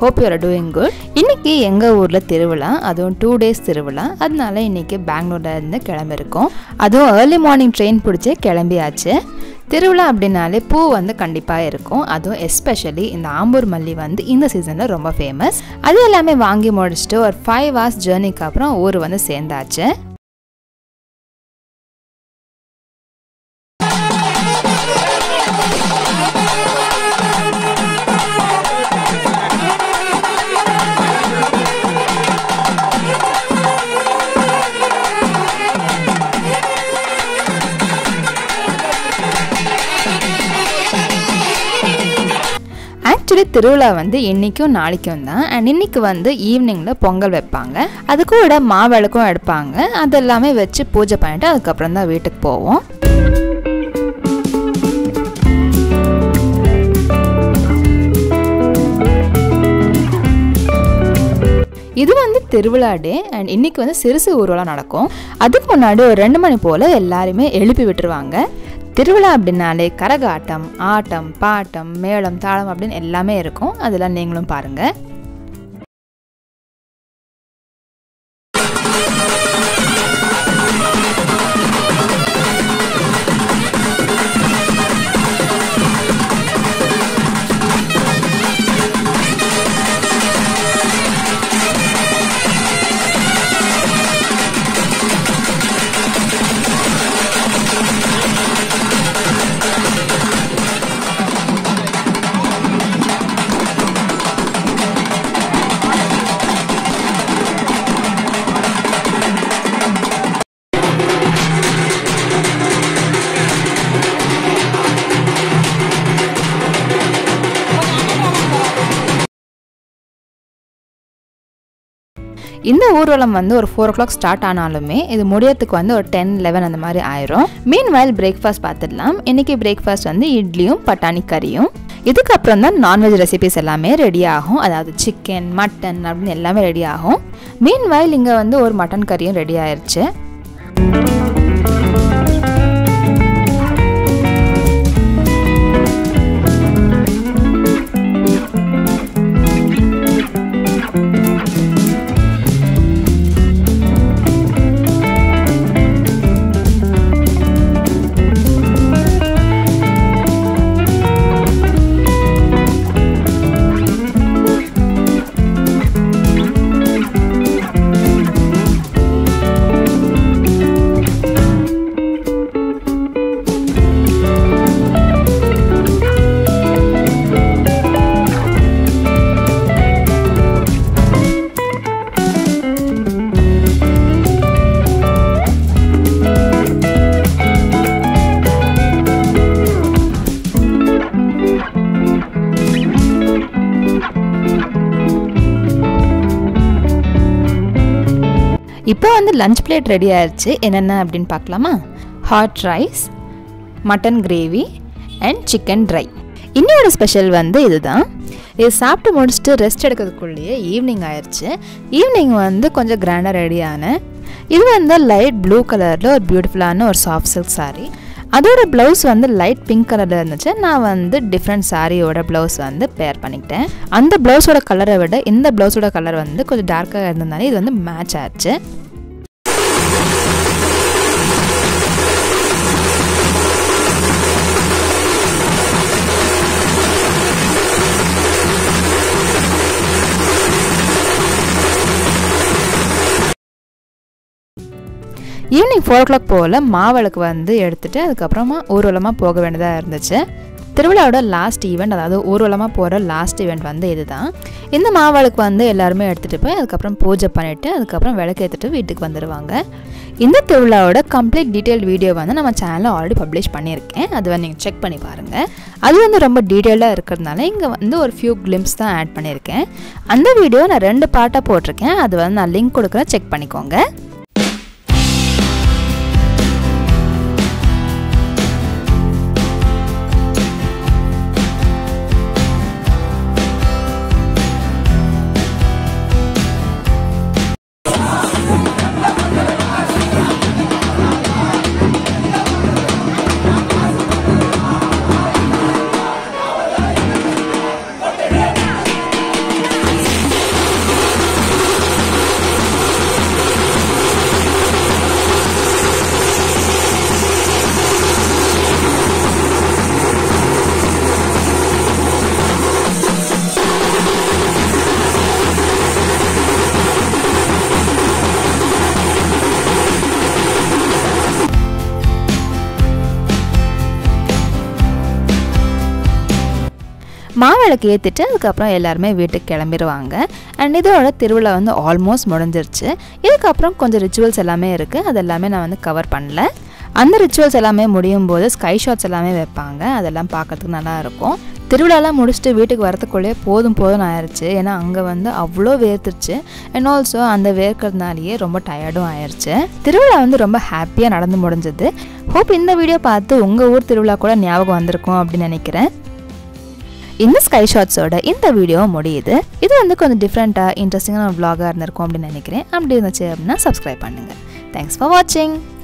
hope you are doing good இன்னைக்கு எங்கள் ஊரில் திருவிழா அதுவும் டூ டேஸ் திருவிழா அதனால இன்னைக்கு பெங்களூர்ல இருந்து கிளம்பிருக்கோம் அதுவும் ஏர்லி மார்னிங் ட்ரெயின் பிடிச்சி கிளம்பியாச்சு திருவிழா அப்படின்னாலே பூ வந்து கண்டிப்பாக இருக்கும் அதுவும் எஸ்பெஷலி இந்த ஆம்பூர் மல்லி வந்து இந்த சீசனில் ரொம்ப ஃபேமஸ் அது எல்லாமே வாங்கி முடிச்சுட்டு ஒரு ஃபைவ் ஹவர்ஸ் ஜேர்னிக்கு அப்புறம் ஊர் வந்து சேர்ந்தாச்சு ஆக்சுவலி திருவிழா வந்து இன்றைக்கும் நாளைக்கும் தான் அண்ட் இன்னைக்கு வந்து ஈவினிங்கில் பொங்கல் வைப்பாங்க அது கூட மாவிளக்கும் எடுப்பாங்க அது எல்லாமே வச்சு பூஜை பண்ணிட்டு அதுக்கப்புறம் தான் வீட்டுக்கு போவோம் இது வந்து திருவிழா டே அண்ட் இன்னைக்கு வந்து சிறுசு ஊர்வலம் நடக்கும் அதுக்கு முன்னாடி ஒரு ரெண்டு மணி போல் எல்லாருமே எழுப்பி விட்டுருவாங்க திருவிழா அப்படின்னாலே கரகாட்டம் ஆட்டம் பாட்டம் மேளம் தாளம் அப்படின்னு எல்லாமே இருக்கும் அதெல்லாம் நீங்களும் பாருங்கள் இந்த ஊர்வலம் வந்து ஒரு ஃபோர் ஓ கிளாக் ஸ்டார்ட் ஆனாலுமே இது முடியறதுக்கு வந்து ஒரு டென் லெவன் அந்த மாதிரி ஆயிரும் மீன் வயல் பிரேக்ஃபாஸ்ட் பார்த்துடலாம் இன்னைக்கு பிரேக்ஃபாஸ்ட் வந்து இட்லியும் பட்டாணி கறியும் இதுக்கப்புறம் தான் நான்வெஜ் ரெசிபிஸ் எல்லாமே ரெடி ஆகும் அதாவது சிக்கன் மட்டன் அப்படின்னு எல்லாமே ரெடி ஆகும் மீன் வயல் இங்கே வந்து ஒரு மட்டன் கறியும் ரெடி ஆயிருச்சு இப்போ வந்து லஞ்ச் பிளேட் ரெடி ஆயிடுச்சு என்னென்ன அப்படின்னு பார்க்கலாமா hot rice mutton gravy and chicken dry இன்னொரு ஸ்பெஷல் வந்து இதுதான் இது சாப்பிட்டு முடிச்சுட்டு ரெஸ்ட் எடுக்கிறதுக்குள்ளேயே ஈவினிங் ஆயிடுச்சு ஈவினிங் வந்து கொஞ்சம் கிராண்டாக ரெடியான இது வந்து லைட் ப்ளூ கலரில் ஒரு பியூட்டிஃபுல்லான ஒரு சாஃப்ட் சில்க் சாரீ அதோட ப்ளவுஸ் வந்து லைட் பிங்க் கலரில் இருந்துச்சு நான் வந்து டிஃப்ரெண்ட் சாரியோட ப்ளவுஸ் வந்து பேர் பண்ணிக்கிட்டேன் அந்த ப்ளவுஸோட கலரை விட இந்த ப்ளவுஸோட கலர் வந்து கொஞ்சம் டார்க்காக இருந்ததுனால இது வந்து மேட்ச் ஆச்சு ஈவினிங் ஃபோர் ஓ கிளாக் போல் மாவிளக்கு வந்து எடுத்துகிட்டு அதுக்கப்புறமா ஊர்வலமாக போக வேண்டியதாக இருந்துச்சு திருவிழாவோட லாஸ்ட் ஈவெண்ட் அதாவது ஊர்வலமாக போகிற லாஸ்ட் ஈவெண்ட் வந்து இதுதான் இந்த மாவிளக்கு வந்து எல்லாருமே எடுத்துகிட்டு போய் அதுக்கப்புறம் பூஜை பண்ணிவிட்டு அதுக்கப்புறம் விளக்கேற்றிட்டு வீட்டுக்கு வந்துடுவாங்க இந்த திருவிழாவோட கம்ப்ளீட் டீட்டெயில் வீடியோ வந்து நம்ம சேனலில் ஆல்ரெடி பப்ளிஷ் பண்ணியிருக்கேன் அது வந்து நீங்கள் செக் பண்ணி பாருங்கள் அது வந்து ரொம்ப டீட்டெயிலாக இருக்கிறதுனால இங்கே வந்து ஒரு ஃபியூ கிளிம்ஸ் தான் ஆட் பண்ணியிருக்கேன் அந்த வீடியோ நான் ரெண்டு பார்ட்டாக போட்டிருக்கேன் அது வந்து நான் லிங்க் கொடுக்குறேன் செக் பண்ணிக்கோங்க மாவிளக்கு ஏற்றிட்டு அதுக்கப்புறம் எல்லாருமே வீட்டுக்கு கிளம்பிடுவாங்க அண்ட் இதோட திருவிழா வந்து ஆல்மோஸ்ட் முடிஞ்சிருச்சு இதுக்கப்புறம் கொஞ்சம் ரிச்சுவல்ஸ் எல்லாமே இருக்குது அது எல்லாமே நான் வந்து கவர் பண்ணல அந்த ரிச்சுவல்ஸ் எல்லாமே முடியும் போது ஸ்கை ஷாட்ஸ் எல்லாமே வைப்பாங்க அதெல்லாம் பார்க்கறதுக்கு நல்லா இருக்கும் திருவிழாலாம் முடிச்சுட்டு வீட்டுக்கு வரத்துக்குள்ளேயே போதும் போதும் ஆயிடுச்சு ஏன்னா அங்கே வந்து அவ்வளோ வேர்த்துருச்சு அண்ட் ஆல்சோ அந்த வேர்க்கிறதுனாலேயே ரொம்ப டயர்டும் ஆயிடுச்சு திருவிழா வந்து ரொம்ப ஹாப்பியாக நடந்து முடிஞ்சது ஹோப் இந்த வீடியோ பார்த்து உங்கள் ஊர் திருவிழா கூட ஞாபகம் வந்திருக்கும் அப்படின்னு நினைக்கிறேன் இந்த ஸ்கை ஷாட்ஸோட இந்த வீடியோ முடியுது இது வந்து கொஞ்சம் டிஃப்ரெண்ட்டாக இன்ட்ரெஸ்டிங்கான ஒரு vlog-ஆ இருந்திருக்கும் அப்படின்னு நினைக்கிறேன் அப்படி இருந்துச்சு அப்படின்னா சப்ஸ்கிரைப் பண்ணுங்கள் தேங்க்ஸ் ஃபார் வாட்சிங்